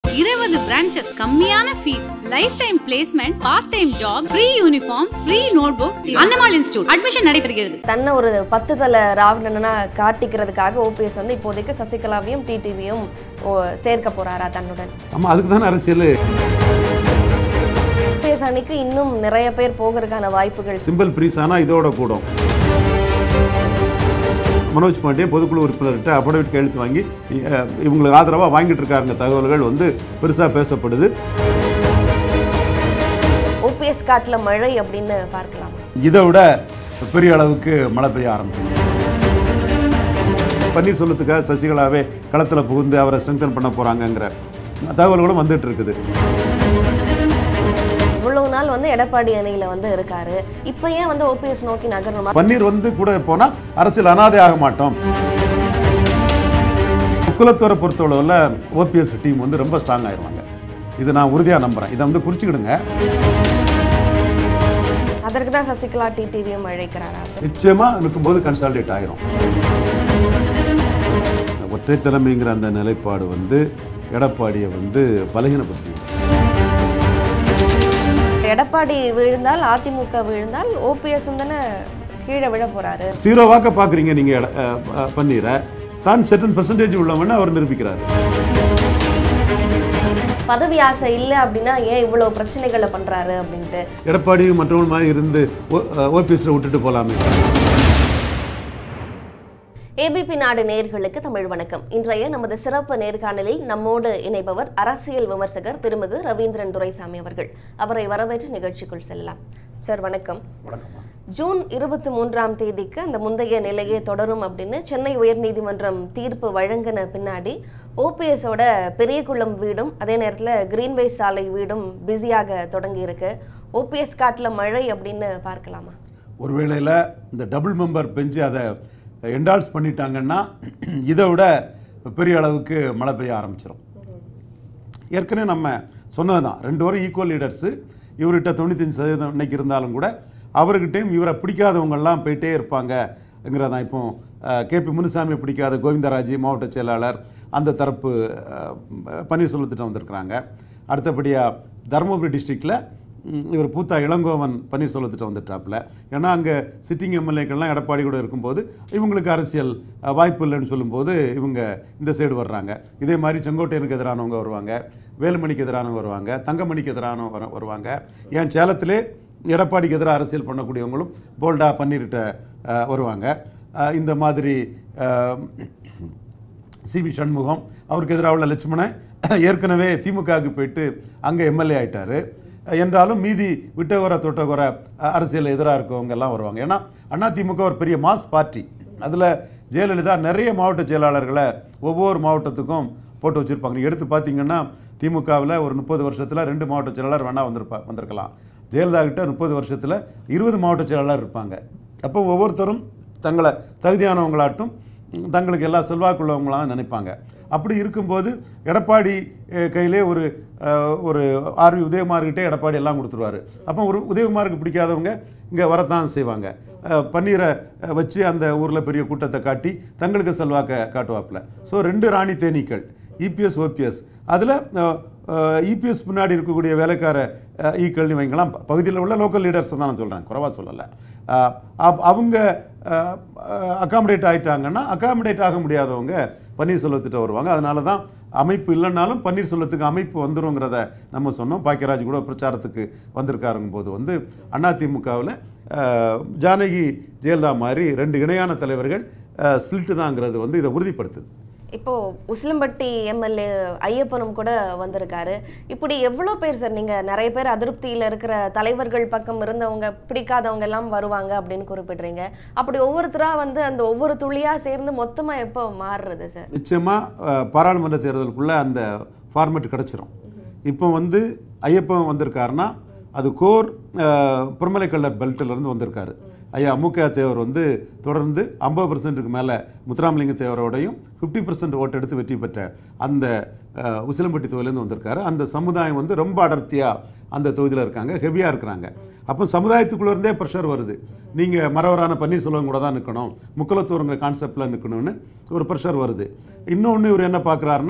இருபது பிரான்ச்சஸ் கம்மியான fees life time placement part time job free uniform free note books Annamal institute admission நடைபெறுகிறது தன்னை ஒரு பத்து தலை ராவணனா காட்டிக்கிறதுக்காக ஓபிஎஸ் வந்து இப்போதைக்கு சசிகலாவையும் டிடிவியும் சேர்க்க போறாரா தன்னுடன் ஆமாம் அதுக்கு தானே அரசியல் ஓபிஎஸ் அணிக்கு இன்னும் நிறைய பேர் போகிறதுக்கான வாய்ப்புகள் சிம்பிள் ப்ரீஸ் ஆனால் இதோட கூடும் மனோஜ் பாண்டியே பொதுக்குழு உறுப்பினர்கிட்ட அஃபிடவிட் கையெழுத்து வாங்கி அஹ், இவங்களுக்கு ஆதரவாக வாங்கிட்டு இருக்காருங்க தகவல்கள் வந்து பெருசாக பேசப்படுது ஓபிஎஸ் காட்டுல மழை அப்படின்னு பார்க்கலாம் இதை விட பெரிய அளவுக்கு மழை பெய்ய ஆரம்பிக்கும் பன்னீர்செல்வத்துக்காக சசிகலாவே களத்தில் புகுந்து அவரை ஸ்ட்ரென்தன் பண்ண போகிறாங்கங்கிற தகவல்களும் வந்துட்டு இருக்குது இவ்வளவு நாள் வந்து எடப்பாடி அணியில வந்து இருக்காரு இப்போ ஏன் வந்து ஓபிஎஸ் நோக்கி நகரணுமா பன்னீர் வந்து கூட போனால் அரசியல் அனாதை ஆக மாட்டோம் குலத்தோரை பொறுத்தளவில் ஓபிஎஸ் டீம் வந்து ரொம்ப ஸ்ட்ராங் ஆயிருவாங்க இது நான் உறுதியாக நம்புகிறேன் இதை வந்து குறிச்சிக்கிடுங்க அதற்கு தான் சசிகலா டிடிவியும் அழைக்கிறாரா நிச்சயமாக இருக்கும்போது கன்சால்டேட் ஆயிரும் ஒற்றை தலைமைங்கிற அந்த நிலைப்பாடு வந்து எடப்பாடியை வந்து பலகீனப்படுத்திடும் எடப்பாடி விழுந்தால் அதிமுக விழுந்தால் ஓபிஎஸ் தானே கீழே விழ போறாரு ஜீரோ வாக்க பார்க்குறீங்க நீங்கள் பன்னீரை தான் செட்டன் பெர்சன்டேஜ் உள்ளவன்னு அவர் நிரூபிக்கிறார் பதவி ஆசை இல்லை அப்படின்னா ஏன் இவ்வளவு பிரச்சனைகளை பண்றாரு அப்படின்ட்டு எடப்பாடி மற்றவங்க மாதிரி இருந்து ஓபிஎஸ்ல விட்டுட்டு போகலாமே ஏபிபி நாடு நேயர்களுக்கு தமிழ் வணக்கம் இன்றைய நமது சிறப்பு நேர்காணலில் நம்மோடு இணைப்பவர் அரசியல் விமர்சகர் திருமிகு ரவீந்திரன் துரைசாமி அவர்கள் அவரை வரவேற்று நிகழ்ச்சிக்குள் செல்லலாம் சார் வணக்கம் வணக்கம்மா ஜூன் இருபத்தி மூன்றாம் தேதிக்கு அந்த முந்தைய நிலையே தொடரும் அப்படின்னு சென்னை உயர்நீதிமன்றம் தீர்ப்பு வழங்கின பின்னாடி ஓபிஎஸோட பெரியகுளம் வீடும் அதே நேரத்தில் கிரீன்வே சாலை வீடும் பிஸியாக தொடங்கி இருக்கு ஓபிஎஸ் காட்டில் மழை அப்படின்னு பார்க்கலாமா ஒரு வேளையில் இந்த டபுள் மெம்பர் பெஞ்சு அதை என்டால்ஸ் பண்ணிட்டாங்கன்னா இதை விட பெரிய அளவுக்கு மழை பெய்ய ஆரம்பிச்சிடும் ஏற்கனவே நம்ம சொன்னது தான் ரெண்டு பேரும் ஈக்குவல் லீடர்ஸு இவர்கிட்ட தொண்ணூத்தஞ்சு சதவீதம் இன்னைக்கு இருந்தாலும் கூட அவர்கிட்டையும் இவரை பிடிக்காதவங்கெல்லாம் போயிட்டே இருப்பாங்கங்கிறதான் இப்போ கேபி முனுசாமி பிடிக்காத கோவிந்தராஜ் மாவட்ட செயலாளர் அந்த தரப்பு அஹ், பன்னீர்செல்வத்திட்டம் வந்திருக்கிறாங்க அடுத்தபடியாக தருமபுரி டிஸ்ட்ரிக்டில் இவர் பூத்தா இளங்கோவன் பன்னீர்செல்வத்திட்டம் வந்துட்டாப்புல ஏன்னா அங்கே சிட்டிங் எம்எல்ஏக்கள்லாம் எடப்பாடி கூட இருக்கும்போது இவங்களுக்கு அரசியல் அஹ், வாய்ப்பு இல்லைன்னு சொல்லும்போது இவங்க இந்த சைடு வர்றாங்க இதே மாதிரி செங்கோட்டையனுக்கு எதிரானவங்க வருவாங்க வேலுமணிக்கு எதிரானவங்க வருவாங்க தங்கமணிக்கு எதிரானவங்க வர- வருவாங்க ஏன் சேலத்திலே எடப்பாடிக்கு எதிராக அரசியல் பண்ணக்கூடியவங்களும் போல்டா பன்னீர்கிட்ட அஹ், வருவாங்க அஹ், இந்த மாதிரி சிவி சண்முகம் அவருக்கு எதிராக உள்ள லட்சுமணன் ஏற்கனவே திமுகவுக்கு போயிட்டு அங்கே எம்எல்ஏ ஆயிட்டாரு என்றாலும் மீதி விட்டகுற தொட்டகுற அஹ், அரசியல் எதிராக இருக்கவங்க எல்லாம் வருவாங்க ஏன்னா அண்ணா திமுக ஒரு பெரிய மாஸ் பார்ட்டி அதில் ஜெயலலிதா நிறைய மாவட்ட செயலாளர்களை ஒவ்வொரு மாவட்டத்துக்கும் போட்டு வச்சுருப்பாங்க நீங்கள் எடுத்து பார்த்தீங்கன்னா திமுகவில் ஒரு முப்பது வருஷத்தில் ரெண்டு மாவட்ட செயலாளர் வேணால் வந்திருப்பா வந்திருக்கலாம் ஜெயலலிதா கிட்ட முப்பது வருஷத்தில் இருபது மாவட்ட செயலாளர் இருப்பாங்க அப்போ ஒவ்வொருத்தரும் தங்களை தகுதியானவங்களாட்டும் ம், தங்களுக்கு எல்லா செல்வாக்குள்ளவங்களாம் நினைப்பாங்க அப்படி இருக்கும்போது எடப்பாடி அஹ், கையிலே ஒரு அஹ், ஒரு ஆர்வி உதயகுமார்கிட்டே எடப்பாடி எல்லாம் கொடுத்துருவாரு அப்போ ஒரு உதயகுமாருக்கு பிடிக்காதவங்க இங்கே வரத்தான் செய்வாங்க அஹ், பன்னீரை அஹ், வச்சு அந்த ஊரில் பெரிய கூட்டத்தை காட்டி தங்களுக்கு செல்வாக்க காட்டுவாப்புல ஸோ ரெண்டு ராணி தேனீக்கள் இபிஎஸ் ஓபிஎஸ் அதில் இபிஎஸ் பின்னாடி இருக்கக்கூடிய வேலைக்கார அஹ், ஈக்கள்னு வைங்களாம் ப- பகுதியில் உள்ள லோக்கல் லீடர்ஸ் தான் நான் சொல்கிறேன் குறைவா சொல்லலை அஹ், அப்- அவங்க அகாமடேட் ஆயிட்டாங்கன்னா அகாமடேட் ஆக முடியாதவங்க பன்னீர்செல்வத்திட்ட வருவாங்க அதனால தான் அமைப்பு இல்லைனாலும் பன்னீர்செல்வத்துக்கு அமைப்பு வந்துருங்கிறத நம்ம சொன்னோம் பாக்கியராஜ் கூட பிரச்சாரத்துக்கு வந்திருக்காருங்க போது வந்து அதிமுகவில் ஜானகி ஜெயலலிதா மாதிரி ரெண்டு இணையான தலைவர்கள் ஸ்பிளிட்டு தாங்கிறது வந்து இதை உறுதிப்படுத்துது இப்போ உசிலம்பட்டி எம்எல்ஏ ஐயப்பனும் கூட வந்திருக்காரு இப்படி எவ்வளோ பேர் சார் நீங்க நிறைய பேர் அதிருப்தியில இருக்கிற தலைவர்கள் பக்கம் இருந்தவங்க பிடிக்காதவங்க எல்லாம் வருவாங்க அப்படின்னு குறிப்பிடுறீங்க அப்படி ஒவ்வொருத்தரா வந்து அந்த ஒவ்வொரு துளியா சேர்ந்து மொத்தமா எப்போ மாறுறது சார் நிச்சயமாக பாராளுமன்ற தேர்தலுக்குள்ளே அந்த ஃபார்மேட் கிடச்சிரும் இப்போ வந்து ஐயப்பன் வந்திருக்காருன்னா அது கோர் புறமலை கல்லர் பெல்ட்டிலேருந்து வந்திருக்காரு ஐயா அமுக தேவர் வந்து தொடர்ந்து ஐம்பது பர்சன்ட்டுக்கு மேலே முத்துராமலிங்க தேவரோடையும் ஃபிஃப்டி பர்சன்ட் ஓட்டு எடுத்து வெற்றி பெற்ற அந்த அஹ், உசிலம்பட்டி தொகுதியிலேருந்து வந்திருக்காரு அந்த சமுதாயம் வந்து ரொம்ப அடர்த்தியாக அந்த தொகுதியில் இருக்காங்க ஹெவியாக இருக்கிறாங்க அப்போ சமுதாயத்துக்குள்ள இருந்தே ப்ரெஷர் வருது நீங்கள் மறவரான பன்னீர்செல்வம் கூட தான் நிற்கணும் முக்கலத்தூருங்கிற கான்செப்டில் நிற்கணும்னு ஒரு ப்ரெஷர் வருது இன்னொன்று இவர் என்ன பார்க்குறாருன்னா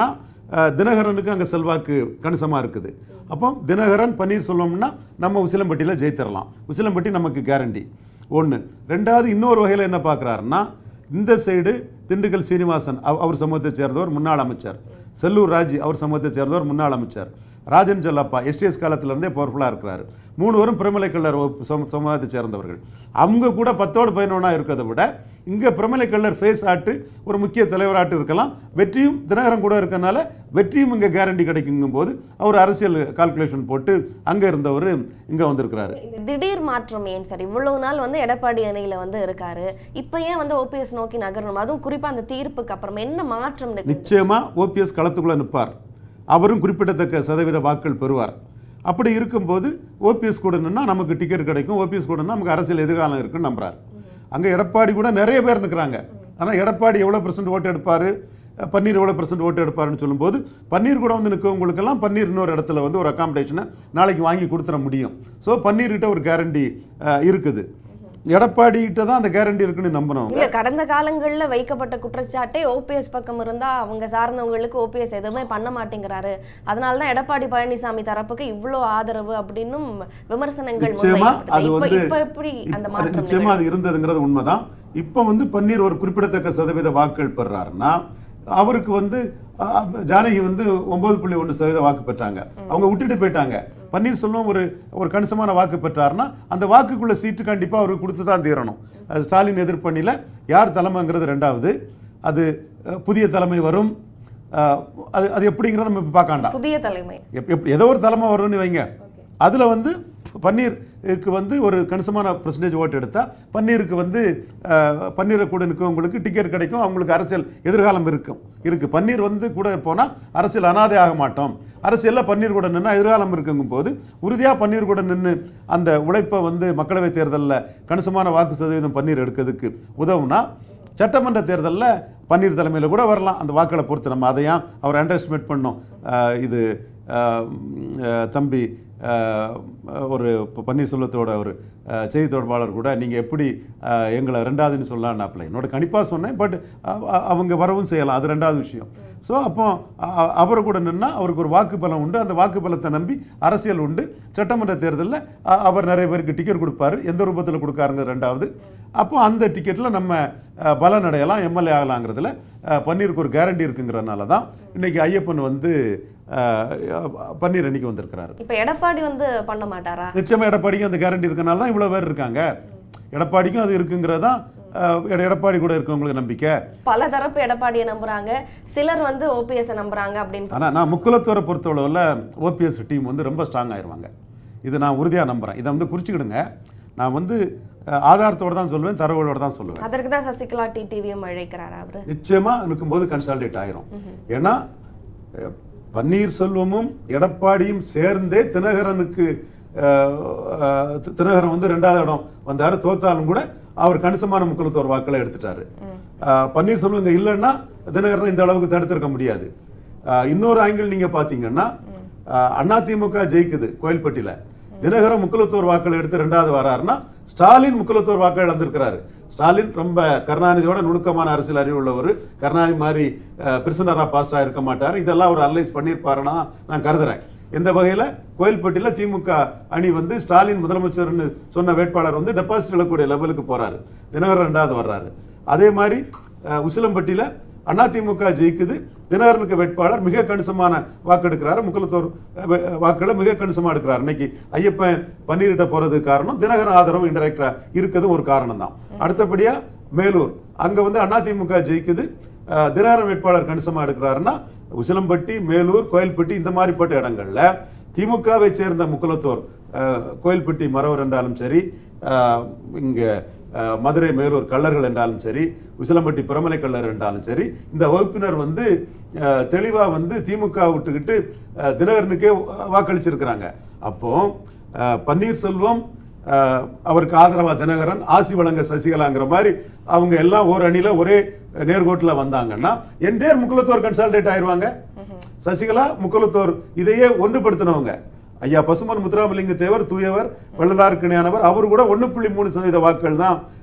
அஹ், தினகரனுக்கு அங்கே செல்வாக்கு கணிசமாக இருக்குது அப்போ தினகரன் பன்னீர்செல்வம்னா நம்ம உசிலம்பட்டியில் ஜெயித்திரலாம் உசிலம்பட்டி நமக்கு கேரண்டி ஒன்று ரெண்டாவது இன்னொரு வகையில் என்ன பார்க்குறாருன்னா இந்த சைடு திண்டுக்கல் சீனிவாசன் அவ- அவர் சமூகத்தை சேர்ந்தவர் முன்னாள் அமைச்சர் செல்லூர் ராஜி அவர் சமூகத்தை சேர்ந்தவர் முன்னாள் அமைச்சர் ராஜன் செல்லப்பா எஸ்டிஎஸ் காலத்திலேருந்தே பவர்ஃபுல்லாக இருக்கிறாரு மூணு வரும் பிரமலைக்கல்லர் வகுப்பு சம- சமுதாயத்தை சேர்ந்தவர்கள் அவங்க கூட பத்தோடு பதினொன்றா இருக்கிறத விட இங்கே பிரமலைக்கல்லர் ஃபேஸ் ஆட்டு ஒரு முக்கிய தலைவராட்டு இருக்கலாம் வெற்றியும் தினகரன் கூட இருக்கறனால வெற்றியும் இங்கே கேரண்டி கிடைக்குங்கும் போது அவர் அரசியல் கால்குலேஷன் போட்டு அங்கே இருந்தவர் இங்கே வந்திருக்கிறாரு இந்த திடீர் மாற்றம் ஏன் சார் இவ்வளவு நாள் வந்து எடப்பாடி அணியில வந்து இருக்காரு இப்ப ஏன் வந்து ஓபிஎஸ் நோக்கி நகரணும் அதுவும் குறிப்பா அந்த தீர்ப்புக்கு அப்புறம் என்ன மாற்றம் நிகழ்ந்தது? நிச்சயமா ஓபிஎஸ் களத்துக்குள்ளே நிற்பார் அவரும் குறிப்பிடத்தக்க சதவீத வாக்குகள் பெறுவார் அப்படி இருக்கும்போது ஓபிஎஸ் கூட நின்னா நமக்கு டிக்கெட் கிடைக்கும் ஓபிஎஸ் கூட நின்னா நமக்கு அரசியல் எதிர்காலம் இருக்குன்னு நம்புறார் அங்கே எடப்பாடி கூட நிறைய பேர் நிற்கிறாங்க ஆனால் எடப்பாடி எவ்வளோ பர்சன்ட் ஓட்டு எடுப்பார் பன்னீர் எவ்வளோ பர்சன்ட் ஓட்டு எடுப்பாருன்னு சொல்லும்போது பன்னீர் கூட வந்து நிற்கவங்களுக்கெல்லாம் பன்னீர் இன்னொரு இடத்துல வந்து ஒரு அகாமடேஷனை நாளைக்கு வாங்கி கொடுத்துட முடியும் ஸோ பன்னீர்கிட்ட ஒரு கேரண்டி இருக்குது எடப்பாடி கிட்ட தான் அந்த கேரண்டி இருக்குன்னு நம்பணும் இல்ல கடந்த காலங்கள்ல வைக்கப்பட்ட குற்றச்சாட்டே ஓபிஎஸ் பக்கம் இருந்தா அவங்க சார்ந்தவங்களுக்கு ஓபிஎஸ் எதுவுமே பண்ண மாட்டேங்கிறாரு அதனால தான் எடப்பாடி பழனிசாமி தரப்புக்கு இவ்வளோ ஆதரவு அப்படின்னும் விமர்சனங்கள் நிச்சயமா முன்வைக்கப்படுது. அது இப்ப வந்து இப்ப எப்படி அந்த இப்ப மாற்றம் நிச்சயமா அது இருந்ததுங்கிறது உண்மைதான் இப்போ வந்து பன்னீர் ஒரு குறிப்பிடத்தக்க சதவீத வாக்குகள் பெறாருன்னா அவருக்கு வந்து அ, அ, ஜானகி வந்து ஒன்பது புள்ளி ஒன்று சதவீத வாக்கு பெற்றாங்க அவங்க விட்டுட்டு போயிட்டாங்க பன்னீர்செல்வம் ஒரு ஒரு கணிசமான வாக்கு பெற்றாருன்னா அந்த வாக்குக்குள்ள சீட்டு கண்டிப்பாக அவருக்கு கொடுத்து தான் தீரணும் அது ஸ்டாலின் எதிர்ப்பணியில் யார் தலைமைங்கிறது ரெண்டாவது அது அ, புதிய தலைமை வரும் அ, அது அது எப்படிங்கிறத நம்ம இப்ப பார்க்காண்டா புதிய தலைமை எப் எப் ஏதோ ஒரு தலைமை வரும்னு வைங்க அதில் வந்து பன்னீருக்கு வந்து ஒரு கணிசமான பர்சன்டேஜ் ஓட்டு எடுத்தால் பன்னீருக்கு வந்து அஹ், பன்னீரை கூட நிற்கவங்களுக்கு டிக்கெட் கிடைக்கும் அவங்களுக்கு அரசியல் எதிர்காலம் இருக்கும் இருக்குது பன்னீர் வந்து கூட போனால் அரசியல் அனாதை ஆக மாட்டோம் அரசியலில் பன்னீர் கூட நின்னா எதிர்காலம் இருக்குங்கும் போது உறுதியாக பன்னீர் கூட நின்று அந்த உழைப்பை வந்து மக்களவைத் தேர்தலில் கணிசமான வாக்கு சதவீதம் பன்னீர் எடுக்கிறதுக்கு உதவுனா சட்டமன்ற தேர்தலில் பன்னீர் தலைமையில் கூட வரலாம் அந்த வாக்களை பொறுத்து நம்ம அதையும் அவர் அண்டர் எஸ்டிமேட் பண்ணோம் அஹ் இது அஹ், ம், அஹ், தம்பி அஹ், ஒரு ப- பன்னீர்செல்வத்தோட ஒரு அஹ், செய்தி தொடர்பாளர் கூட நீங்கள் எப்படி அஹ், எங்களை ரெண்டாவதுன்னு சொல்லலான்னாப்ல என்னோட கணிப்பாக சொன்னேன் பட் அவங்க வரவும் செய்யலாம் அது ரெண்டாவது விஷயம் ஸோ அப்போ அ- அ- அவர் கூட நின்னா அவருக்கு ஒரு வாக்கு பலம் உண்டு அந்த வாக்கு பலத்தை நம்பி அரசியல் உண்டு சட்டமன்ற தேர்தலில் அவர் நிறைய பேருக்கு டிக்கெட் கொடுப்பாரு எந்த ரூபத்தில் கொடுக்காருங்க ரெண்டாவது அப்போ அந்த டிக்கெட்டில் நம்ம அஹ், பலன் அடையலாம் எம்எல்ஏ ஆகலாங்கிறதுல அஹ், பன்னீருக்கு ஒரு கேரண்டி இருக்குங்கிறனால தான் இன்னைக்கு ஐயப்பன் வந்து அஹ், பன்னீர் அன்னைக்கு வந்திருக்கிறாரு இப்ப எடப்பாடி வந்து பண்ண மாட்டாரா நிச்சயமா எடப்பாடிக்கும் அந்த கேரண்டி இருக்கனால தான் இவ்வளோ பேர் இருக்காங்க எடப்பாடிக்கும் அது இருக்குங்கிறது தான் அஹ், எட- எடப்பாடி கூட இருக்கவங்களுக்கு நம்பிக்கை பல தரப்பு எடப்பாடியை நம்புறாங்க சிலர் வந்து ஓபிஎஸ் நம்புறாங்க அப்படின்னு ஆனால் நான் முக்குலத்தோரை பொறுத்தளவில் ஓபிஎஸ் டீம் வந்து ரொம்ப ஸ்ட்ராங் ஆயிருவாங்க இது நான் உறுதியாக நம்புகிறேன் இதை வந்து குறிச்சிக்கிடுங்க நான் வந்து அஹ், ஆதாரத்தோட தான் சொல்லுவேன் தரவுகளோட தான் சொல்லுவேன் அதற்கு தான் சசிகலா டிடிவியும் அழைக்கிறாரா அவரு நிச்சயமா இருக்கும்போது கன்சால்டேட் ஆயிரும் ஏன்னா அஹ், பன்னீர்செல்வமும் எடப்பாடியும் சேர்ந்தே தினகரனுக்கு அஹ், அஹ், தி- தினகரன் வந்து ரெண்டாவது இடம் வந்தாரு தோத்தாலும் கூட அவர் கணிசமான முக்கியத்துவ வாக்களை எடுத்துட்டாரு அஹ், பன்னீர்செல்வம் இங்க இல்லைன்னா தினகரனை இந்த அளவுக்கு தடுத்திருக்க முடியாது அஹ், இன்னொரு ஆங்கிள் நீங்க பாத்தீங்கன்னா அஹ், அதிமுக ஜெயிக்குது கோயில்பட்டியில தினகரன் முக்குலத்தோர் வாக்கள் எடுத்து ரெண்டாவது வராருன்னா ஸ்டாலின் முக்குலத்தோர் வாக்கள் இழந்திருக்கிறாரு ஸ்டாலின் ரொம்ப கருணாநிதியோட நுணுக்கமான அரசியல் அறிவு உள்ளவர் கருணாநிதி மாதிரி பிரிசனரா பாஸ்டா இருக்க மாட்டார் இதெல்லாம் அவர் அனலைஸ் பண்ணியிருப்பாருன்னா நான் கருதுறேன் இந்த வகையில் கோயில்பட்டியில் திமுக அணி வந்து ஸ்டாலின் முதலமைச்சர்னு சொன்ன வேட்பாளர் வந்து டெபாசிட் இழக்கக்கூடிய லெவலுக்கு போறாரு தினகரன் ரெண்டாவது வர்றாரு அதே மாதிரி அஹ், உசிலம்பட்டியில் அதிமுக ஜெயிக்குது தினகரனுக்கு வேட்பாளர் மிக கணிசமான வாக்கு எடுக்கிறாரு முக்குலத்தோர் அஹ், வே- வாக்குகளை மிக கணிசமா எடுக்கிறார் இன்னைக்கு ஐயப்பன் பன்னீர்கிட்ட போறதுக்கு காரணம் தினகரன் ஆதரவு இன்டெரக்டா இருக்கிறது ஒரு காரணம் தான் அடுத்தபடியா மேலூர் அங்க வந்து அதிமுக ஜெயிக்குது அஹ், தினகரன் வேட்பாளர் கணிசமா எடுக்கிறாருன்னா உசிலம்பட்டி மேலூர் கோயில்பட்டி இந்த மாதிரிப்பட்ட இடங்கள்ல திமுகவை சேர்ந்த முக்குலத்தோர் அஹ், கோயில்பட்டி மறவர் என்றாலும் சரி அஹ், இங்க அஹ், மதுரை மேலூர் கள்ளர்கள் என்றாலும் சரி உசிலம்பட்டி பிரமலை கள்ளர் என்றாலும் சரி இந்த வகுப்பினர் வந்து அஹ், தெளிவா வந்து திமுக விட்டுக்கிட்டு அஹ், தினகரனுக்கே வாக்களிச்சிருக்கிறாங்க அப்போ அஹ், பன்னீர்செல்வம் அஹ், அவருக்கு ஆதரவா தினகரன் ஆசி வழங்க சசிகலாங்கிற மாதிரி அவங்க எல்லாம் ஒரு அணியில ஒரே நேர்கோட்டுல வந்தாங்கன்னா என்டையர் முக்குலத்தோர் கன்சால்டேட் ஆயிருவாங்க சசிகலா முக்குலத்தோர் இதையே ஒன்றுபடுத்தினவங்க ஐயா பசுமன் முத்துராமலிங்க தேவர் தூயவர் வள்ளலாருக்கு இணையானவர் அவர் கூட ஒன்று புள்ளி மூணு சதவீத வாக்குகள் தான்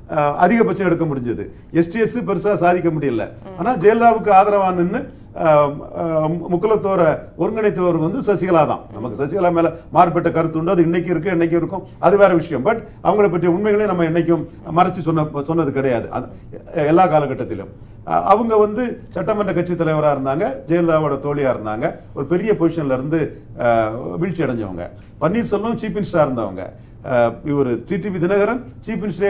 அஹ், அதிகபட்சம் எடுக்க முடிஞ்சது எஸ்டிஎஸ் பெருசா சாதிக்க முடியல ஆனா ஜெயலலிதாவுக்கு ஆதரவா நின்று முக்குலத்தோரை ஒருங்கிணைத்தவர் வந்து சசிகலா தான் நமக்கு சசிகலா மேல மாறுபட்ட கருத்து உண்டு அது இன்னைக்கு இருக்கு இன்னைக்கு இருக்கும் அது வேற விஷயம் பட் அவங்கள பற்றிய உண்மைகளை நம்ம என்னைக்கும் மறைச்சு சொன்ன சொன்னது கிடையாது அது எல்லா காலகட்டத்திலும் அஹ், அவங்க வந்து சட்டமன்ற கட்சி தலைவரா இருந்தாங்க ஜெயலலிதாவோட தோழியா இருந்தாங்க ஒரு பெரிய பொசிஷன்ல இருந்து அஹ், வீழ்ச்சி அடைஞ்சவங்க பன்னீர்செல்வம் சீஃப் மினிஸ்டரா இருந்தவங்க இவர் டிடிவி தினகரன் சீஃப் மினிஸ்டரே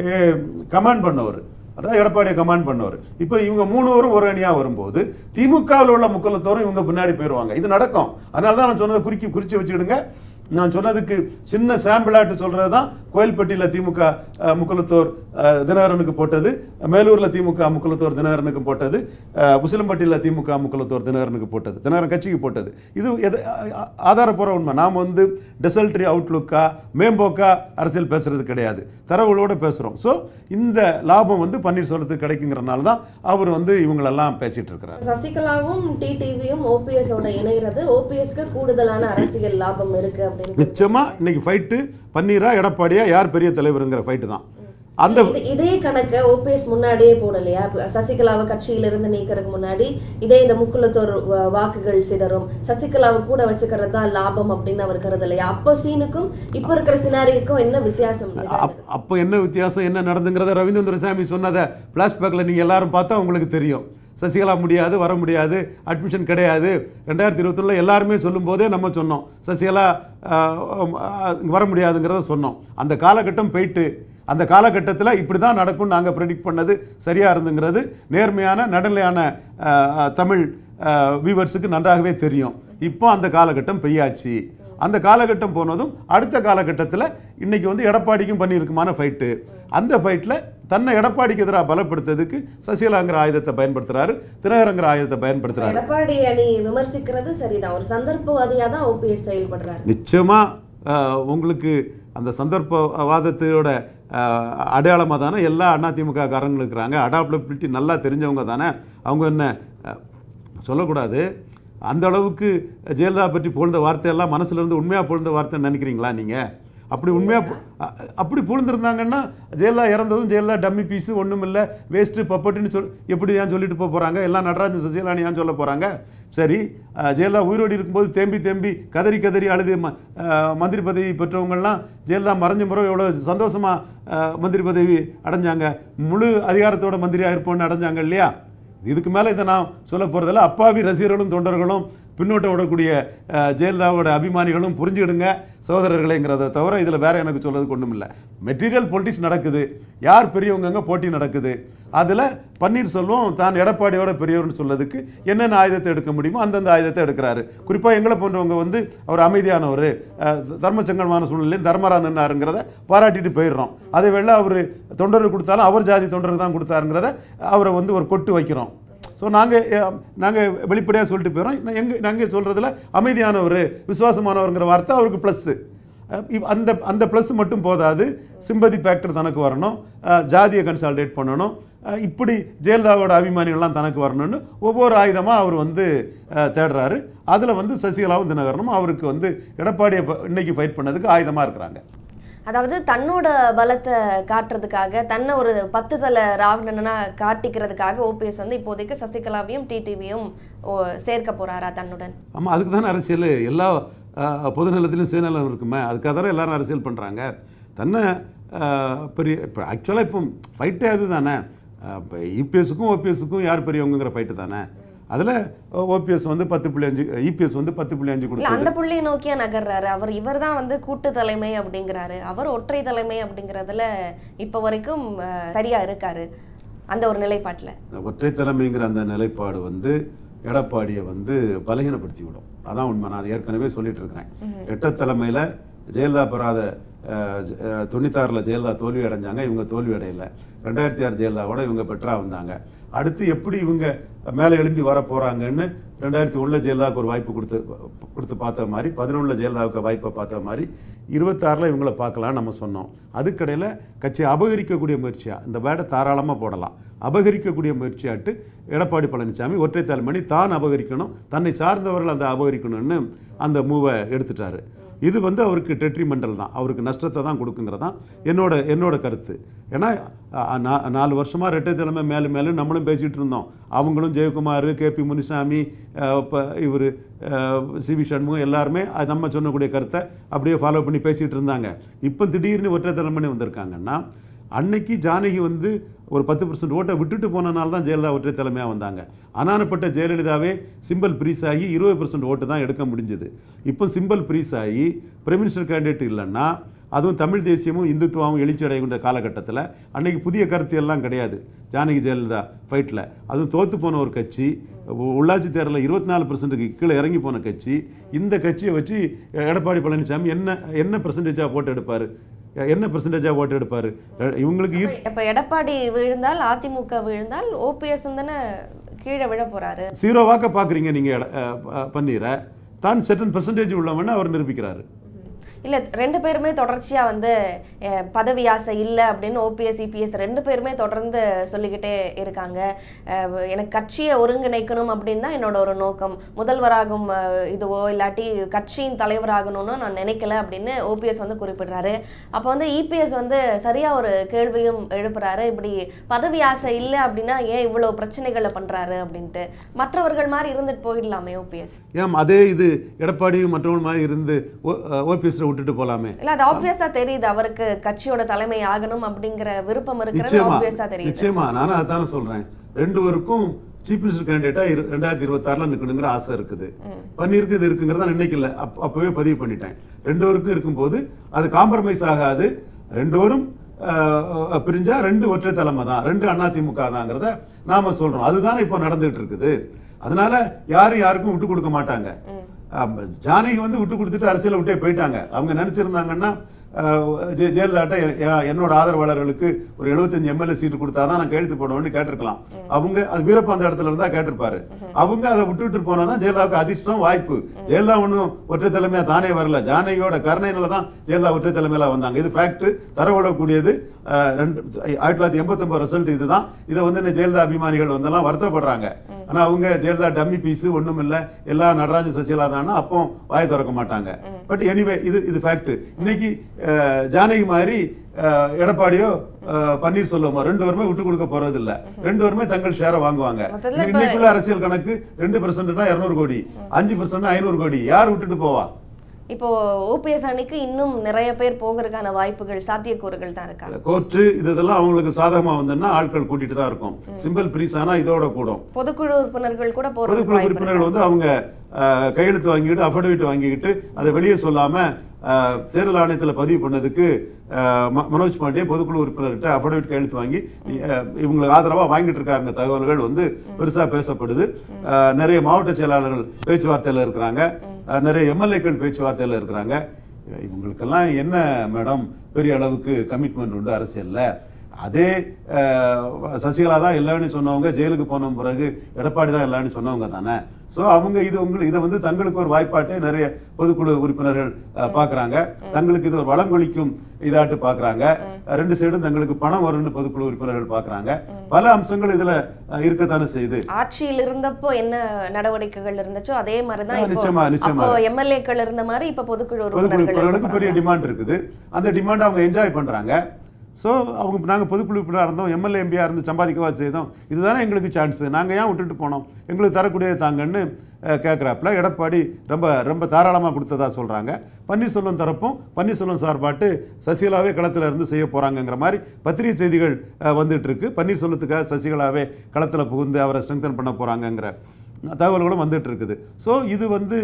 கமாண்ட் பண்ணவர் அதான் எடப்பாடியை கமாண்ட் பண்ணவர் இப்போ இவங்க மூணுவரும் ஒரு அணியா வரும்போது திமுகவில் உள்ள முக்கலத்தோரும் இவங்க பின்னாடி போயிடுவாங்க இது நடக்கும் அதனால தான் நான் சொன்னதை குறிக்கி குறிச்சு வச்சுக்கிடுங்க நான் சொன்னதுக்கு சின்ன சாம்பிளாட்டு சொல்றது தான் கோயில்பட்டியில் திமுக அஹ், முக்குலத்தோர் அஹ், தினகரனுக்கு போட்டது மேலூர்ல திமுக முக்குலத்தோர் தினகரனுக்கு போட்டது அஹ், உசிலம்பட்டியில் திமுக முக்குலத்தோர் தினகரனுக்கு போட்டது தினகரன் கட்சிக்கு போட்டது இது எது அ- அ- ஆதாரப்பூர்வ உண்மை நாம் வந்து டெசல்ட்ரி அவுட்லுக்கா மேம்போக்கா அரசியல் பேசுறது கிடையாது தரவுகளோட பேசுறோம் ஸோ இந்த லாபம் வந்து பன்னீர்செல்வத்துக்கு கிடைக்குங்கிறனால தான் அவர் வந்து இவங்களெல்லாம் பேசிட்டு இருக்கிறார் சசிகலாவும் டிடிவியும் ஓபிஎஸ் ஓட இணைகிறது ஓபிஎஸ்க்கு கூடுதலான அரசியல் லாபம் இருக்கு அப்படின்னு நிச்சயமா இன்னைக்கு ஃபைட்டு பன்னீரா எடப்பாடியா யார் பெரிய தலைவருங்கிற ஃபைட்டு தான் அந்த இது- இதே கணக்க ஓபிஎஸ் முன்னாடியே போடலையா இப்ப சசிகலாவை கட்சியில இருந்து நீக்கிறதுக்கு முன்னாடி இதே இந்த முக்குலத்தோர் வ- வாக்குகள் சிதறும் சசிகலாவை கூட வச்சுக்கிறது தான் லாபம் அப்படின்னு அவர் கருதலையா அப்போ சீனுக்கும் இப்ப இருக்கிற சினாரிக்கும் என்ன வித்தியாசம் அப்- அப்போ என்ன வித்தியாசம் என்ன நடந்துங்கிறத ரவீந்திர சாமி சொன்னதை ஃப்ளாஷ்பேக்கில் நீங்கள் எல்லாரும் பார்த்தா உங்களுக்கு தெரியும் சசிகலா முடியாது வர முடியாது அட்மிஷன் கிடையாது ரெண்டாயிரத்தி இருபத்தொன்னில் எல்லாருமே சொல்லும்போதே நம்ம சொன்னோம் சசிகலா ஆஹ், ஆஹ், இங்க வர முடியாதுங்கிறத சொன்னோம் அந்த காலகட்டம் போயிட்டு அந்த காலகட்டத்தில் இப்படி தான் நடக்கும்னு நாங்கள் ப்ரெடிக்ட் பண்ணது சரியாக இருந்துங்கிறது நேர்மையான நடுநிலையான ஆஹ், ஆஹ், தமிழ் வியூவர்ஸுக்கு நன்றாகவே தெரியும் இப்போ அந்த காலகட்டம் பெய்யாச்சு அந்த காலகட்டம் போனதும் அடுத்த காலகட்டத்தில் இன்னைக்கு வந்து எடப்பாடிக்கும் பண்ணியிருக்குமான ஃபைட்டு அந்த ஃபைட்டில் தன்னை எடப்பாடிக்கு எதிராக பலப்படுத்துறதுக்கு சசிகலாங்கிற ஆயுதத்தை பயன்படுத்துறாரு தினகரங்கிற ஆயுதத்தை பயன்படுத்துறாரு எடப்பாடி அணி விமர்சிக்கிறது சரிதான் ஒரு சந்தர்ப்பவாதியா தான் ஓபிஎஸ் செயல்படுறாரு நிச்சயமா அஹ், உங்களுக்கு அந்த சந்தர்ப்பவாதத்தோட அடையாளமாக தானே எல்லா அதிமுக காரங்களும் இருக்கிறாங்க அடாப்டபிலிட்டி நல்லா தெரிஞ்சவங்க தானே அவங்க என்ன அஹ், சொல்லக்கூடாது அந்த அளவுக்கு ஜெயலலிதா பற்றி புகழ்ந்த வார்த்தையெல்லாம் மனசுல இருந்து உண்மையாக புகழ்ந்த வார்த்தைன்னு நினைக்கிறீங்களா நீங்கள் அப்படி உண்மையாக அப்படி புகழ்ந்துருந்தாங்கன்னா ஜெயலலிதா இறந்ததும் ஜெயலலிதா டம்மி பீஸு ஒன்றும் இல்லை வேஸ்ட்டு பப்பட்டுன்னு சொல் எப்படி ஏன் சொல்லிட்டு போக போகிறாங்க எல்லாம் நடராஜன் சசிகலான்னு ஏன் சொல்ல போகிறாங்க சரி அஹ், ஜெயலலிதா உயிரோடு இருக்கும்போது தேம்பி தேம்பி கதறி கதறி அழுது ம அஹ், மந்திரி பதவி பெற்றவங்கள்லாம் ஜெயலலிதா மறைஞ்ச முறை எவ்வளோ சந்தோஷமாக மந்திரி பதவி அடைஞ்சாங்க முழு அதிகாரத்தோட மந்திரியாக இருப்போம்னு அடைஞ்சாங்க இல்லையா இதுக்கு மேலே இதை நான் சொல்ல போகிறதில்ல அப்பாவி ரசிகர்களும் தொண்டர்களும் பின்னோட்டம் விடக்கூடிய அஹ், ஜெயலலிதாவோட அபிமானிகளும் புரிஞ்சுக்கிடுங்க சகோதரர்களேங்கிறத தவிர இதில் வேற எனக்கு சொல்றதுக்கு ஒன்றும் இல்லை மெட்டீரியல் பொலிட்டிக்ஸ் நடக்குது யார் பெரியவங்கங்க போட்டி நடக்குது அதில் பன்னீர்செல்வம் தான் எடப்பாடியோட பெரியவர்னு சொல்லதுக்கு என்னென்ன ஆயுதத்தை எடுக்க முடியுமோ அந்தந்த ஆயுதத்தை எடுக்கிறாரு குறிப்பாக எங்களை போன்றவங்க வந்து அவர் அமைதியானவர் அஹ், தர்மசங்கடமான சூழ்நிலையும் தர்மரா நின்னாருங்கிறத பாராட்டிட்டு போயிடுறோம் அதே வேளை அவர் தொண்டருக்கு கொடுத்தாலும் அவர் ஜாதி தொண்டருக்கு தான் கொடுத்தாருங்கிறத அவரை வந்து ஒரு கொட்டு வைக்கிறோம் ஸோ நாங்கள் நாங்கள் வெளிப்படையாக சொல்லிட்டு போயிடறோம் எங்கள் நாங்கள் சொல்கிறதுல அமைதியானவர் விசுவாசமானவருங்கிற வார்த்தை அவருக்கு ப்ளஸ்ஸு அந்த அந்த ப்ளஸ் மட்டும் போதாது சிம்பதி ஃபேக்டர் தனக்கு வரணும் அஹ், ஜாதியை கன்சால்டேட் பண்ணணும் அஹ், இப்படி ஜெயலலிதாவோட அபிமானிகள்லாம் தனக்கு வரணும்னு ஒவ்வொரு ஆயுதமாக அவர் வந்து அஹ், தேடுறாரு அதில் வந்து சசிகலாவும் தினகரனும் அவருக்கு வந்து எடப்பாடியை ப- இன்னைக்கு ஃபைட் பண்ணதுக்கு ஆயுதமாக இருக்கிறாங்க அதாவது தன்னோட பலத்தை காட்டுறதுக்காக தன்னை ஒரு பத்து தலை ராவணனா காட்டிக்கிறதுக்காக ஓபிஎஸ் வந்து இப்போதைக்கு சசிகலாவையும் டிடிவியும் சேர்க்க போறாரா தன்னுடன் ஆமாம் அதுக்கு தானே அரசியல் எல்லா அஹ், பொதுநலத்திலும் சுயநலம் இருக்குமே அதுக்காக தானே எல்லாரும் அரசியல் பண்ணுறாங்க தன்னை அஹ், பெரிய இப்போ ஆக்சுவலாக இப்போ ஃபைட்டே அது தானே இப்போ இபிஎஸ்க்கும் ஓபிஎஸ்க்கும் யார் பெரியவங்கிற ஃபைட்டு தானே அதில் ஓபிஎஸ் வந்து பத்து புள்ளி அஞ்சு இபிஎஸ் வந்து பத்து புள்ளி அஞ்சு இல்ல கொடுத்தது அந்த புள்ளியை நோக்கியா நகர்றாரு அவர் இவர் தான் வந்து கூட்டு தலைமை அப்படிங்கிறாரு அவர் ஒற்றை தலைமை அப்படிங்கறதுல இப்ப வரைக்கும் அஹ், சரியா இருக்காரு அந்த ஒரு நிலைப்பாட்டுல ஒற்றை தலைமைங்கிற அந்த நிலைப்பாடு வந்து எடப்பாடியை வந்து பலகீனப்படுத்தி விடும் அதான் உண்மை நான் அதை ஏற்கனவே சொல்லிட்டு இருக்கிறேன் எட்ட தலைமையில் ஜெயலலிதா பெறாத அஹ், ஜ- அஹ், தொண்ணூத்தாறில் ஜெயலலிதா தோல்வி அடைஞ்சாங்க இவங்க தோல்வி அடையல ரெண்டாயிரத்தி ஆறு ஜெயலலிதாவோட இவங்க பெற்றா வந்தாங்க அடுத்து எப்படி இவங்க மேலே எழும்பி வர போகிறாங்கன்னு ரெண்டாயிரத்தி ஒன்றில் ஜெயலலிதாவுக்கு ஒரு வாய்ப்பு கொடுத்து கொடுத்து பார்த்த மாதிரி பதினொன்றில் ஜெயலலிதாவுக்கு வாய்ப்பை பார்த்த மாதிரி இருபத்தாறில் இவங்கள பார்க்கலாம் நம்ம சொன்னோம் அதுக்கடையில் கட்சியை அபகரிக்கக்கூடிய முயற்சியாக இந்த பேடை தாராளமாக போடலாம் அபகரிக்கக்கூடிய முயற்சியாட்டு எடப்பாடி பழனிசாமி ஒற்றை தலைமணி தான் அபகரிக்கணும் தன்னை சார்ந்தவர்கள் அந்த அபகரிக்கணும்னு அந்த மூவை எடுத்துட்டாரு இது வந்து அவருக்கு டெட்ரிமெண்டல் தான் அவருக்கு நஷ்டத்தை தான் கொடுக்குங்கிறது தான் என்னோட என்னோட கருத்து ஏன்னா அ, நா- நாலு வருஷமாக ரெட்டை தலைமை மேலும் மேலும் நம்மளும் பேசிகிட்டு இருந்தோம் அவங்களும் ஜெயக்குமார் கேபி முனிசாமி இப்போ இவர் சி வி சண்முகம் எல்லாருமே அது நம்ம சொன்னக்கூடிய கருத்தை அப்படியே ஃபாலோ பண்ணி பேசிகிட்டு இருந்தாங்க இப்போ திடீர்னு ஒற்றை தலைமைன்னு வந்திருக்காங்கன்னா அன்னைக்கு ஜானகி வந்து ஒரு பத்து பர்சன்ட் ஓட்டை விட்டுட்டு போனனால தான் ஜெயலலிதா ஒற்றை தலைமையாக வந்தாங்க அனானப்பட்ட ஜெயலலிதாவே சிம்பிள் ப்ரீஸ் ஆகி இருபது பர்சன்ட் ஓட்டு தான் எடுக்க முடிஞ்சது இப்போ சிம்பிள் ப்ரீஸ் ஆகி பிரைம் மினிஸ்டர் கேண்டிடேட் இல்லைன்னா அதுவும் தமிழ் தேசியமும் இந்துத்துவமும் எழுச்சி அடைகின்ற காலகட்டத்தில் அன்னைக்கு புதிய கருத்து எல்லாம் கிடையாது ஜானகி ஜெயலலிதா ஃபைட்டில் அதுவும் தோத்து போன ஒரு கட்சி உ- உள்ளாட்சி தேர்தலில் இருபத்தி நாலு பர்சன்ட்டுக்கு கீழே இறங்கி போன கட்சி இந்த கட்சியை வச்சு எடப்பாடி பழனிசாமி என்ன என்ன பர்சன்டேஜாக போட்டு எடுப்பார் என்ன பர்சன்டேஜாக ஓட்டு எடுப்பார் இவங்களுக்கு இரு- இப்ப எடப்பாடி விழுந்தால் அதிமுக விழுந்தால் ஓபிஎஸ் தானே கீழே விழ போறாரு ஜீரோ வாக்க பார்க்குறீங்க நீங்கள் பன்னீரை தான் செட்டன் பர்சன்டேஜ் உள்ளவன்னு அவர் நிரூபிக்கிறாரு இல்ல ரெண்டு பேருமே தொடர்ச்சியா வந்து அஹ், பதவி ஆசை இல்ல அப்படின்னு ஓபிஎஸ் இபிஎஸ் ரெண்டு பேருமே தொடர்ந்து சொல்லிக்கிட்டே இருக்காங்க அஹ், எனக்கு கட்சியை ஒருங்கிணைக்கணும் அப்படின்னு தான் என்னோட ஒரு நோக்கம் முதல்வராகும் அஹ், இதுவோ இல்லாட்டி கட்சியின் தலைவராகணும்னு நான் நினைக்கல அப்படின்னு ஓபிஎஸ் வந்து குறிப்பிடுறாரு அப்போ வந்து இபிஎஸ் வந்து சரியா ஒரு கேள்வியும் எழுப்புறாரு இப்படி பதவி ஆசை இல்ல அப்படின்னா ஏன் இவ்வளவு பிரச்சனைகளை பண்றாரு அப்படின்ட்டு மற்றவர்கள் மாதிரி இருந்துட்டு போயிடலாமே ஓபிஎஸ் ஏன் அதே இது எடப்பாடி மற்றவங்க மாதிரி இருந்து ஓபிஎஸ்ல விட்டுட்டு போகலாமே இல்ல அது ஆப்வியஸா தெரியுது அவருக்கு கட்சியோட தலைமை ஆகணும் அப்படிங்கிற விருப்பம் இருக்கிறது நிச்சயமா ஆப்வியஸா தெரியுது நிச்சயமா நானும் அதானே சொல்றேன் ரெண்டு பேருக்கும் சீஃப் மினிஸ்டர் கேண்டிடேட்டா ரெண்டாயிரத்தி இருபத்தாறுல நிற்கணுங்கிற ஆசை இருக்குது பன்னீருக்கு இது இருக்குங்கிறத நான் நினைக்கல அப் அப்பவே பதிவு பண்ணிட்டேன் ரெண்டு பேருக்கும் இருக்கும்போது அது காம்ப்ரமைஸ் ஆகாது ரெண்டு பேரும் அஹ், பிரிஞ்சா ரெண்டு ஒற்றை தலைமை தான் ரெண்டு அதிமுக தாங்கிறத நாம சொல்றோம் அதுதானே இப்போ நடந்துட்டு இருக்குது அதனால யாரும் யாருக்கும் விட்டு கொடுக்க மாட்டாங்க அஹ், ஜானகி வந்து விட்டு கொடுத்துட்டு அரசியலை விட்டே போயிட்டாங்க அவங்க நினைச்சிருந்தாங்கன்னா அஹ், ஜெ- ஜெயலலிதாட்ட எ- எ- என்னோட ஆதரவாளர்களுக்கு ஒரு 75 எம்எல்ஏ சீட்டு கொடுத்தாதான் நான் கையெழுத்து போடுவேன்னு கேட்டிருக்கலாம் அவங்க அது வீரப்ப அந்த இடத்துல இருந்தா கேட்டிருப்பாரு அவங்க அதை விட்டுட்டு போனாதான் ஜெயலலிதாவுக்கு அதிர்ஷ்டம் வாய்ப்பு ஜெயலலிதா ஒன்றும் ஒற்றை தலைமையா தானே வரல ஜானகியோட கருணையில தான் ஜெயலலிதா ஒற்றை தலைமையில வந்தாங்க இது ஃபேக்ட் தரவிடக்கூடியது அஹ், ரெண்டு ஆயிரத்தி தொள்ளாயிரத்தி எண்பத்தொன்பது ரிசல்ட் இதுதான் இதை வந்து இந்த ஜெயலலிதா அபிமானிகள் வந்தெல்லாம் வருத்தப்படுறாங்க ஆனா அவங்க ஜெயலலிதா டம்மி பீஸ் ஒண்ணும் இல்ல எல்லா நடராஜ சசிகலா தானா அப்போ வாய் திறக்க மாட்டாங்க பட் எனிவே இது இது ஃபேக்ட் இன்னைக்கு அஹ், ஜானகி மாதிரி அஹ், எடப்பாடியோ அஹ், பன்னீர்செல்வமோ ரெண்டு பேருமே விட்டு கொடுக்க போறது இல்ல ரெண்டு பேருமே தங்கள் ஷேரை வாங்குவாங்க மொத்தத்துல இப்ப- இன்னைக்குள்ள அரசியல் கணக்கு ரெண்டு பர்சன்ட்னா இருநூறு கோடி அஞ்சு பர்சன்ட் ஐநூறு கோடி யார் விட்டுட்டு போவா இப்போ ஓபிஎஸ் அணிக்கு இன்னும் நிறைய பேர் போகிறதுக்கான வாய்ப்புகள் சாத்தியக்கூறுகள் தான் இருக்கா கோர்ட்டு இது இதெல்லாம் அவங்களுக்கு சாதகமா வந்ததுன்னா ஆட்கள் கூட்டிட்டு தான் இருக்கும் சிம்பிள் பிரீஸ் ஆனா இதோட கூடும் பொதுக்குழு உறுப்பினர்கள் கூட போறதுக்கு பொதுக்குழு வாய்ப்பு உறுப்பினர்கள் இருக்கா? வந்து அவங்க அஹ், கையெழுத்து வாங்கிட்டு அஃபிடவிட் வாங்கிக்கிட்டு அதை வெளியே சொல்லாம அஹ், தேர்தல் ஆணையத்தில் பதிவு பண்ணதுக்கு அஹ், ம- மனோஜ் பாண்டியே பொதுக்குழு உறுப்பினர்கிட்ட அஃபிடவிட் கையெழுத்து வாங்கி அஹ், இவங்களுக்கு ஆதரவா வாங்கிட்டு இருக்காங்க தகவல்கள் வந்து பெருசா பேசப்படுது அஹ், நிறைய மாவட்ட செயலாளர்கள் பேச்சுவார்த்தையில இருக்கிறாங்க அஹ், நிறைய எம்எல்ஏக்கள் பேச்சுவார்த்தையில இருக்கிறாங்க இவங்களுக்கெல்லாம் என்ன மேடம் பெரிய அளவுக்கு கமிட்மெண்ட் உண்டு அரசியல்ல அதே அஹ், சசிகலா தான் இல்லைன்னு சொன்னவங்க ஜெயிலுக்கு போன பிறகு எடப்பாடி தான் இல்லைன்னு சொன்னவங்க தானே ஸோ அவங்க இது உங்களுக்கு இதை வந்து தங்களுக்கு ஒரு வாய்ப்பாட்டே நிறைய பொதுக்குழு உறுப்பினர்கள் அஹ், பார்க்கறாங்க தங்களுக்கு இது ஒரு வளங்கொழிக்கும் இதாட்டு பார்க்கறாங்க ரெண்டு சைடும் தங்களுக்கு பணம் வரும்னு பொதுக்குழு உறுப்பினர்கள் பார்க்கறாங்க பல அம்சங்கள் இதுல அஹ், இருக்கத்தானே செய்யுது ஆட்சியில் இருந்தப்போ என்ன நடவடிக்கைகள் இருந்துச்சோ அதே மாதிரிதான் ஆ, இப்போ நிச்சயமா, நிச்சயமா. அப்போ எம்எல்ஏக்கள் இருந்த மாதிரி இப்ப பொதுக்குழு பொதுக்குழு உறுப்பினர்கள் உறுப்பினர்களுக்கு பெரிய இருக்க டிமாண்ட் இருக்குது அந்த டிமாண்ட் அவங்க என்ஜாய் பண்றாங்க ஸோ அவங்க நாங்கள் பொதுக்குழு உறுப்பினராக இருந்தோம் எம்எல்ஏ எம்பியாக இருந்து சம்பாதிக்கவா செய்தோம் இதுதானே எங்களுக்கு சான்ஸ் நாங்கள் ஏன் விட்டுட்டு போனோம் எங்களுக்கு தரக்கூடியது தாங்கன்னு கேட்குறாப்புல எடப்பாடி ரொம்ப ரொம்ப தாராளமாக கொடுத்ததா சொல்கிறாங்க பன்னீர்செல்வம் தரப்பும் பன்னீர்செல்வம் சார்பாட்டு சசிகலாவே களத்தில் இருந்து செய்ய போகிறாங்கங்கிற மாதிரி பத்திரிகை செய்திகள் அஹ், வந்துட்டு இருக்கு பன்னீர்செல்வத்துக்காக சசிகலாவே களத்தில் புகுந்து அவரை ஸ்ட்ரெங்தன் பண்ண போகிறாங்கங்கிற தகவல்களும் வந்துட்டு இருக்குது ஸோ இது வந்து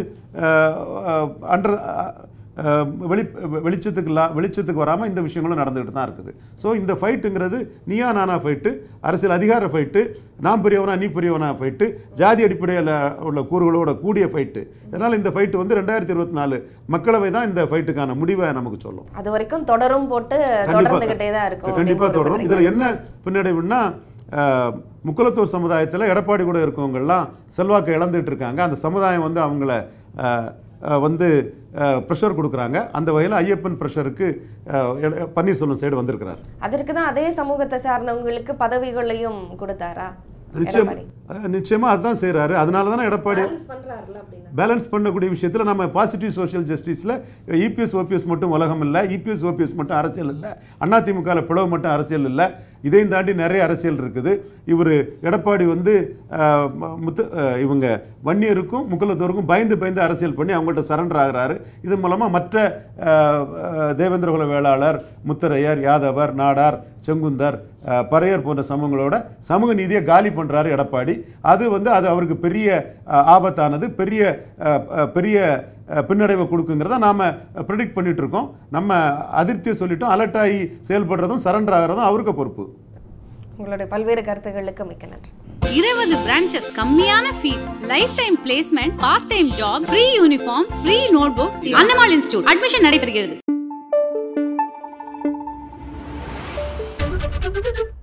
அண்டர் வெளி வெளிச்சத்துக்கு இல்லா வெளிச்சத்துக்கு வராமல் இந்த விஷயங்களும் நடந்துகிட்டு தான் இருக்குது ஸோ இந்த ஃபைட்டுங்கிறது நீயா நானா ஃபைட்டு அரசியல் அதிகார ஃபைட்டு நான் பெரியவனா நீ பெரியவனா ஃபைட்டு ஜாதி அடிப்படையில் உள்ள கூறுகளோட கூடிய ஃபைட்டு அதனால் இந்த ஃபைட்டு வந்து ரெண்டாயிரத்தி இருபத்தி நாலு மக்களவை தான் இந்த ஃபைட்டுக்கான முடிவை நமக்கு சொல்லும் அது வரைக்கும் தொடரும் போட்டு தொடர்ந்துகிட்டே தான் இருக்கும் கண்டிப்பா அப்படின்னு தொடரும் இதுல என்ன பின்னடைவுன்னா அஹ், முக்குலத்தூர் சமுதாயத்துல எடப்பாடி கூட இருக்கவங்கெல்லாம் செல்வாக்கு இழந்துட்டு இருக்காங்க அந்த சமுதாயம் வந்து அவங்கள அஹ், அஹ், வந்து ப்ரெஷர் கொடுக்குறாங்க அந்த வகையில் ஐயப்பன் ப்ரெஷருக்கு பன்னீர்செல்வம் சைடு வந்திருக்கிறார் அதற்கு தான் அதே சமூகத்தை சார்ந்தவங்களுக்கு பதவிகளையும் கொடுத்தாரா நிச்சயம் எடப்பாடி அஹ், நிச்சயமா அதுதான் செய்றாரு அதனால தானே எடப்பாடி Balance பண்றாருல அப்படின்னா பேலன்ஸ் பண்ணக்கூடிய விஷயத்தில் நம்ம பாசிட்டிவ் சோஷியல் ஜஸ்டிஸில் இபிஎஸ் ஓபிஎஸ் மட்டும் உலகம் இல்லை இபிஎஸ் ஓபிஎஸ் மட்டும் அரசியல் இல்லை அதிமுகவில் பிளவு மட்டும் அரசியல் இல்லை இதையும் தாண்டி நிறைய அரசியல் இருக்குது இவர் எடப்பாடி வந்து அஹ், ம- முத்து அஹ், இவங்க வன்னியருக்கும் முக்குலத்தோருக்கும் பயந்து பயந்து அரசியல் பண்ணி அவங்கள்ட்ட சரண்டர் ஆகுறாரு இது மூலமாக மற்ற அஹ், அஹ், தேவேந்திரகுல வேளாளர் முத்தரையர் யாதவர் நாடார் செங்குந்தர் அஹ், பறையர் போன்ற சமூகங்களோட சமூக நீதியை காலி பண்ணுறாரு எடப்பாடி அது வந்து அது அவருக்கு பெரிய அஹ், ஆபத்தானது பெரிய அஹ், அஹ், பெரிய அஹ், பின்னடைவை கொடுக்குங்கிறத நாம் ப்ரிடிக்ட் பண்ணிட்டு இருக்கோம் நம்ம அதிருப்தியை சொல்லிட்டோம் அலர்ட் ஆகி செயல்படுறதும் சரண்டர் ஆகிறதும் அவருக்கு பொறுப்பு உங்களுடைய பல்வேறு கருத்துக்களுக்கு மிக்க நன்றி இருபது பிரான்ச்சஸ் கம்மியான fees life time placement part time job free uniform free note books Annamal institute admission நடைபெறுகிறது